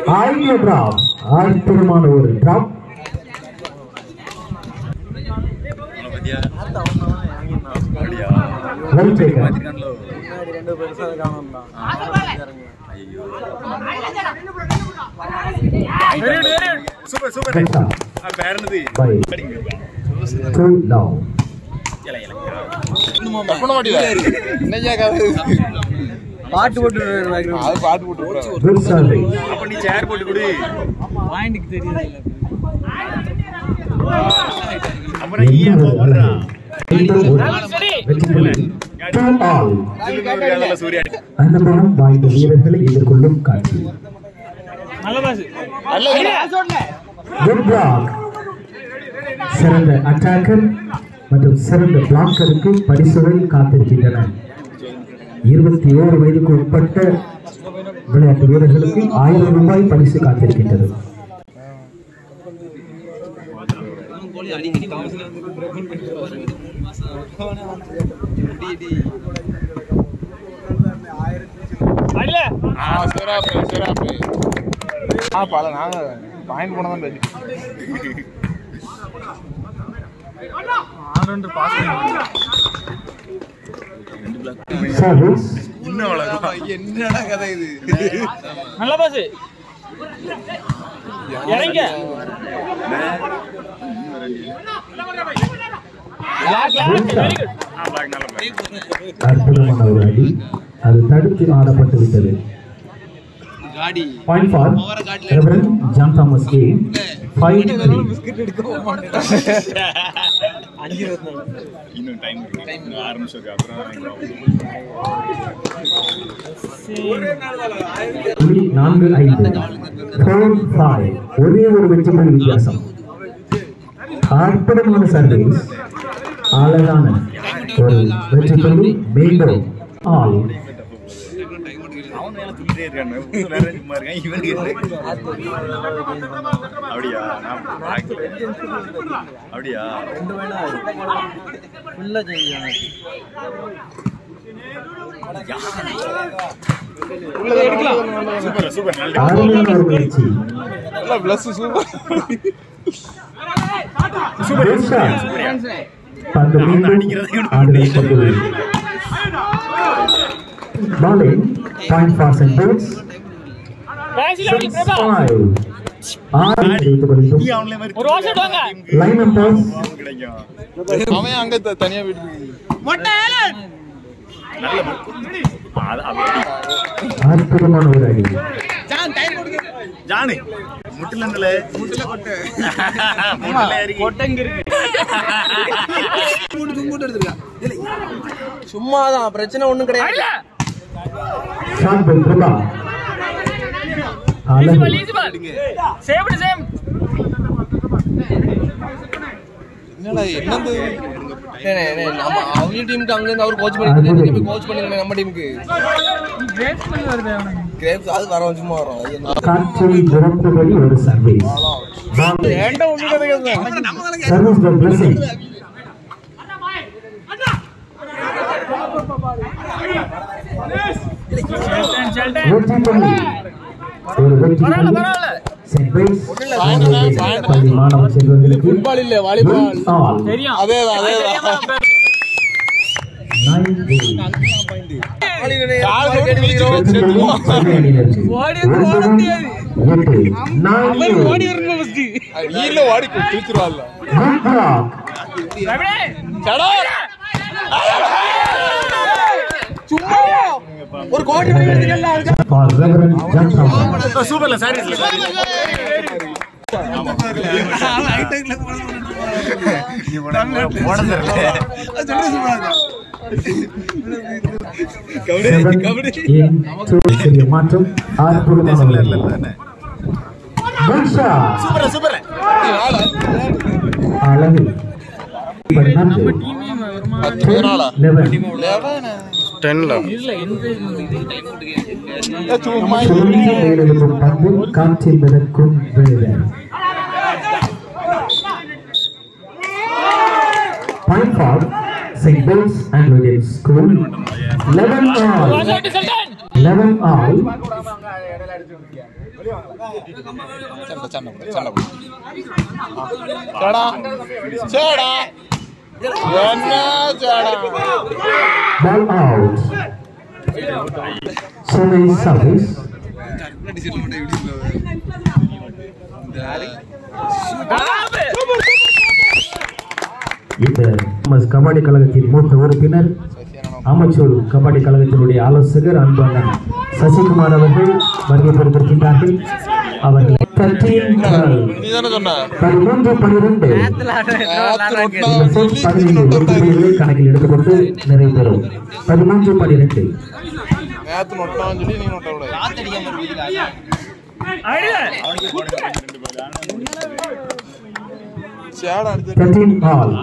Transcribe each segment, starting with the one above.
ஐந்து டிராப் அற்புதமான ஒரு டிராப் பத்தியா அப்படியா வெல் டேக்கன் பார்த்துருக்காங்களோ ரெண்டு பெருசா காணும் ஐயோ சூப்பர் சூப்பர் கரெக்டா வேற என்னது பை டூ டவுன் இலை இலை பாட்டு போட்டு அது பாட்டு போட்டு குட் சர்வீஸ் அப்ப நீ சேர் போட்டு கொடு பாயிண்ட்க்கு தெரியுது அப்புறம் நீ ஏன் போடுறான் வெற்றி புள்ளி டூ ஆல் சூர்யா அந்த படம் வாய்ந்த வீரர்களை எதிர்கொள்ளும் காட்சி நல்ல பாஸ் குட் பிளாக் சிறந்த அட்டாக்கர் மற்றும் சிறந்த பிளாக்கருக்கு பரிசுகள் காத்திருக்கின்றன இருபத்தி ஓரு வயதுக்கு உட்பட்ட விளையாட்டு வீரர்களுக்கு ஆயிரம் ரூபாய் பரிசு காத்திருக்கின்றது அடில ஆ சிறப்பு சிறப்பு ஆ பல நாங்க பாயிண்ட் போன தான் பேசி ஆறு பாஸ் சர்வீஸ் இன்னும் வளரும் என்னடா கதை இது நல்ல பாஸ் இறங்க வெரி குட் ஆ பாக் நல்ல பாக் அற்புதமான ஒரு அடி அது தடுத்து ஆடப்பட்டு விட்டது point for reverend John Thomas K five three அஞ்சு இருபத்தி நாலு இன்னும் டைம் இருக்கு இன்னும் ஆறு நிமிஷம் இருக்கு அப்புறம் புள்ளி நான்கு ஐந்து ஃபோர் ஃபைவ் ஒரே ஒரு வெற்றி புள்ளி வித்தியாசம் அற்புதமான சர்வீஸ் அழகான ஒரு வெற்றி புள்ளி மீண்டும் ஆல் அவன் மேல துள்ளிட்டே இருக்கானு ஒரு நேரம் சும்மா இருக்கான் இவனுக்கு அப்படியா நான் பார்க்கல. அப்படியா ரெண்டு வேணா ஃபுல்லா செய்யும் சூப்பர் சூப்பர் நல்ல அருமையான ஒரு முயற்சி பிளஸ் சூப்பர் Good shot. பந்து மீண்டும் ஆடுதல் கொண்டுள்ளது Bowling, point for St. Boots. Six five. ஆறு ஜெயித்து கொள்ளும் நீ அவங்களே மாதிரி ஒரு வாட்ச் வாங்க லைன் நம்பர் அவன் கிடைக்கும் அவன் அங்க த- தனியா வீட்டு நல்ல அது அப்படி அற்புதமான ஒரு அடி ஜானு முட்டுல இருந்தல முட்டுல கொட்டு முட்டுல இறங்கி கொட்டங்க இருக்கு சும்மாதான் பிரச்சனை ஒண்ணும் கிடையாது ஷாட் பை பிரபா அழகு சேம் சேம் என்னடா என்னது ஏய், ஏய், ஏய், நம்ம அவங்க டீமுக்கு அங்க இருந்து அவர் கோச் பண்ணி கோச் பண்ணுங்க நம்ம டீமுக்கு கிரேப்ஸ் பண்ணி வருது அவனுக்கு கிரேப்ஸ் அது வரோம் சும்மா வரோம் அது என்ன? காற்றில் நிரப்புபடி ஒரு சர்வீஸ் சர்வீஸ் பை பிளஸிங் செல்டன் செல்டன் வெற்றி புள்ளி ஒரு வெற்றி புள்ளி பரவாயில்ல சென்ட் பைஸ் பள்ளி மாணவ செல்வங்களுக்கு ஃபுட்பால் இல்ல வாலிபால் ஆல் தெரியும் அதேதான் அதேதான் நைன் கால் போட்டு மிதிச்சிருவோம் செத்துருவோம் ஓடி வந்து ஓட முடியாது ஓடி வரணும் ஃபர்ஸ்ட் நீல ஓடி கிழிச்சிருவாள்ல ரவிடே சடா சும்மா ஒரு கோடி மணி எடுத்துக்கலாம் சூப்பர்ல சாரீஸ்ல மாற்றம் அற்புதமான வர்ஷா சூப்பர் சூப்பர் அழகு நம்ம டீமே ஒரு நாளா லெவன் டென்ல இல்ல எந்த சும்மா சுருங்கி மேலெழும்பும் பந்து காற்றில் மிதக்கும் வேதன் Point for St. Paul's Anglican School. 11 all. செல்டன் 11 all. சண்டை சண்டை போடு, சண்டை போடு. சேடா சேடா என்ன சேடா Ball out. Service service. இந்த எம்எஸ் கபாடி கழகத்தின் மூத்த உறுப்பினர் அமைச்சூர் கபாடி கழகத்தினுடைய ஆலோசகர் அன்பான சசிகுமார் அவர்கள் வருகை பெற்றிருக்கின்றார்கள் அவர்கள் 13 12, நீ தானே சொன்ன பதிமூன்று பனிரெண்டு நேத்து நொட்டா இந்த செட் சொல்லி பதினைந்து நொட்டா வெற்றிகளை கணக்கில் எடுத்துக்கொண்டு நிறைவு பெறும் பதிமூன்று பனிரெண்டு நேத்து நொட்டான்னு சொல்லி நீ நொட்ட விட சேடா அடிச்சு தேர்ட்டீன் ஆல்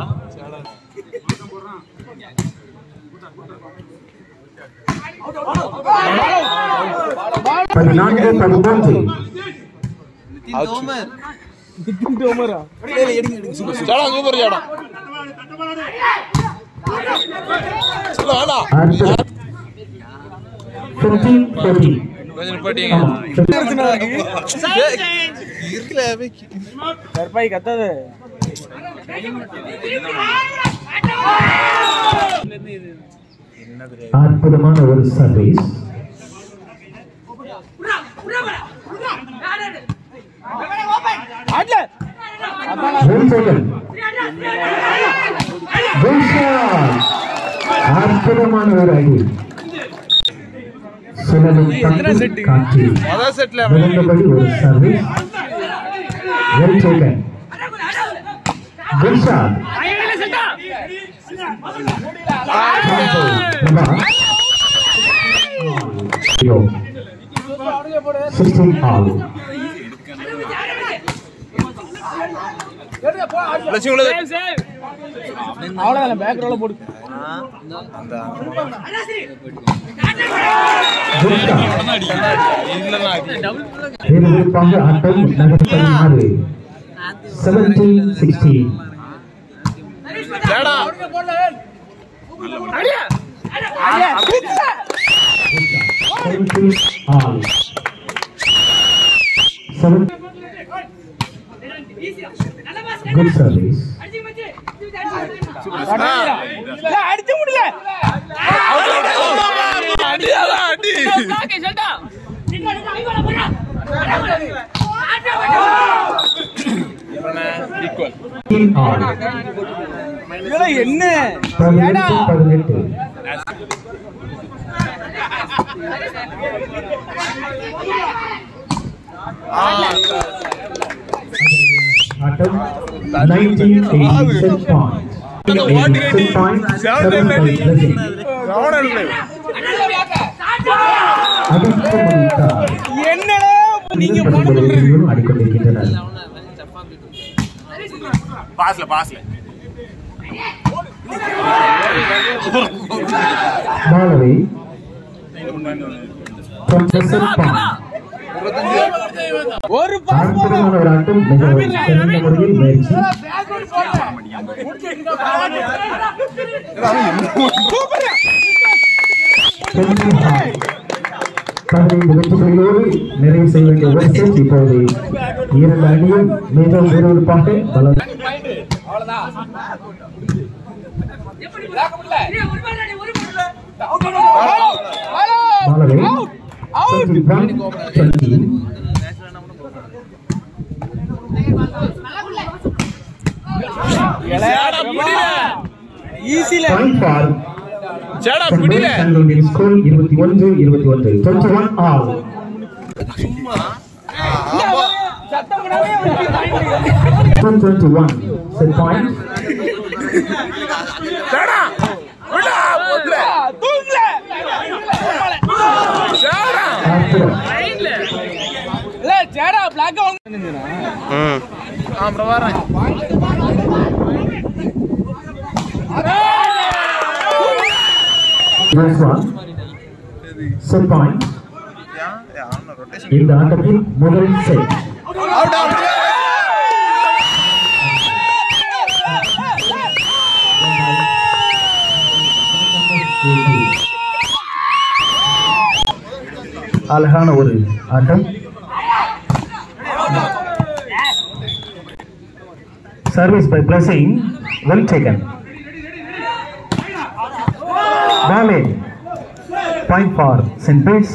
பதினான்கு பதிமூன்று சேடா சூப்பர் சேடா சொல்ல வேண்டாம் அடுத்து ஃபிஃப்டீன் ஃபோர்டீன் கொஞ்சம் நிப்பாட்டிங்க இருக்குல்ல கற்பாய் கத்தாது அற்புதமான ஒரு service One second. Good shot. அற்புதமான ஒரு அடி சுழலும் பந்து காற்றில் அதான் செட்ல விழுந்தபடி ஒரு service well taken good shot sixteen all Lakshmi உள்ளது அவ்வளவுதான் பேக் ரோல போடு குட் ஷாட் இல்லைன்னா விறுவிறுப்பாக ஆட்டம் நகர்த்தமாறு செவன்டீன் சிக்ஸ்டீன் சேடா seventeen all. Seven. Good service. அடிச்சு முடியல அடியாதான் அடி ஈக்குவல் Fifteen all. இதெல்லாம் என்ன பதினெட்டு பதினெட்டு ஆட்டம் nineteen eighty set point set point seven by பிரசில் அதிர்ஷ்டம் அளித்தார் என்னடா நீங்க பதினெட்டு ஆடிக்கொண்டிருக்கின்றனர் பாஸ்ல பாஸ்ல மாணவி செட் பாயிண்ட் ஒரு பாஸ் அற்புதமான ஒரு ஆட்டம் மிகவும் சிறந்த முறையில் முயற்சி பதினைந்து வெற்றிகளோடு நிறைவு செய்ய வேண்டிய ஒரு செட் இப்போது இரண்டு அணியும் மிகவும் விறுவிறுப்பாக பலம் மாணவி 21 20 ஈஸில point for சேடா St. பிடில Mary's Anglican School 21 21 21 all சத்தம் பண்ணாமே 21 set point சேடா விடா போதுல தூங்கல சேடா அற்புதம் இல்ல சேடா பிளாக் அப்புறம் வரேன் Next one set point இந்த ஆட்டத்தின் முதல் செட் அவுட் அவுட் அழகான ஒரு ஆட்டம் service by Blessing well taken பாலே பாயிண்ட் ஃபார் சென்ட் பீட்ஸ்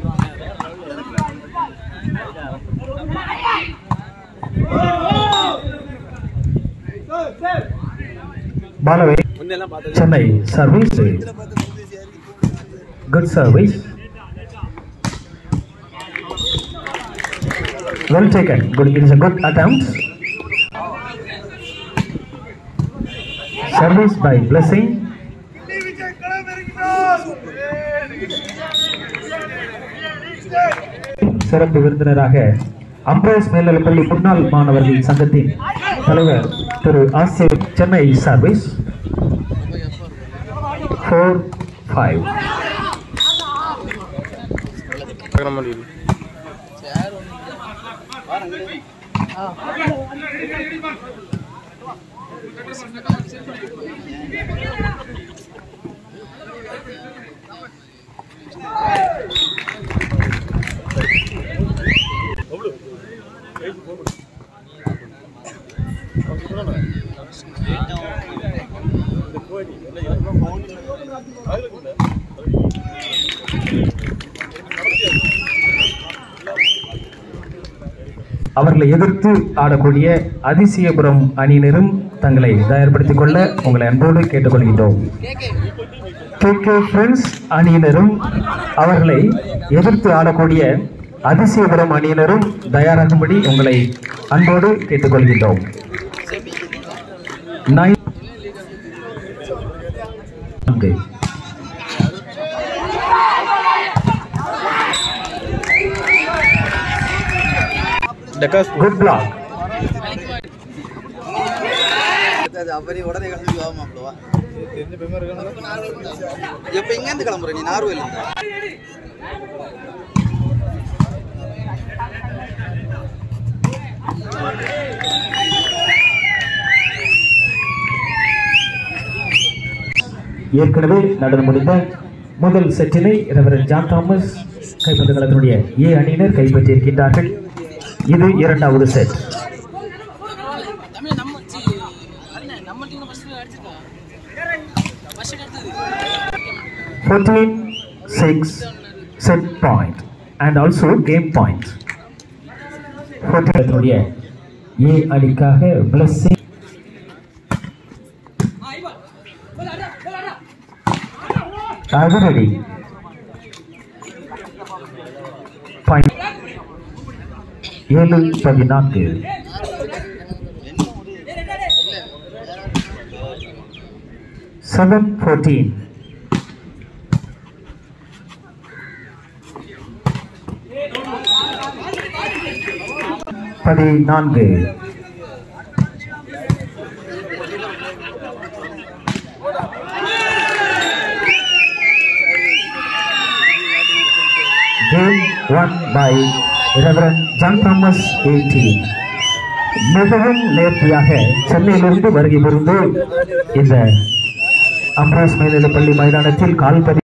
பாலவே Chennai service good service well taken good it is a good attempt service by blessing சிறப்பு விருந்தினராக அம்பரேஸ் மேல்நிலைப்பள்ளி முன்னாள் மாணவர்கள் சங்கத்தின் தலைவர் திரு ஆசிர் சென்னை சர்வீஸ் ஃபோர் ஃபைவ் அவர்களை எதிர்த்து ஆடக்கூடிய அதிசயபுரம் அணியினரும் தங்களை தயார்படுத்திக் கொள்ள உங்களை அன்போடு கேட்டுக்கொள்கின்றோம் கே கே ஃப்ரெண்ட்ஸ் அணியினரும் அவர்களை எதிர்த்து ஆடக்கூடிய அதிசயபுரம் அணியினரும் தயாராகும்படி உங்களை அன்போடு கேட்டுக்கொள்கின்றோம் நை- நான்கு. குட் பிளாக் அவரி உடனே கிளம்பி வா மாப்பிளவா எப்ப இங்க இருந்து கிளம்புற நீ நார்வேல இருந்து ஏற்கனவே நடந்து முடிந்த முதல் செட்டினை ரெவரன் ஜான் தாமஸ் கைப்பற்றுகளத்தினுடைய ஏ அணியினர் கைப்பற்றியிருக்கின்றார்கள் இது இரண்டாவது செட் தமிழ் நம்ம சி, அண்ணே, நம்ம டீம் ஃபர்ஸ்ட் அடிச்சிருக்கோம் ஃபர்ஸ்ட் எடுத்தது 14 6 set point and also game point 14 அதனுடைய ஏ அணிக்காக blessing அது ரெடி பாயிண்ட் ஏழு பதினான்கு செவன் ஃபோர்டீன் பதினான்கு Game won by Reverend John Thomas 18. மிகவும் நேர்த்தியாக சென்னையிலிருந்து வருகை புரிந்து இந்த அம்ராஸ் மேல்நிலைப்பள்ளி மைதானத்தில் கால்பதி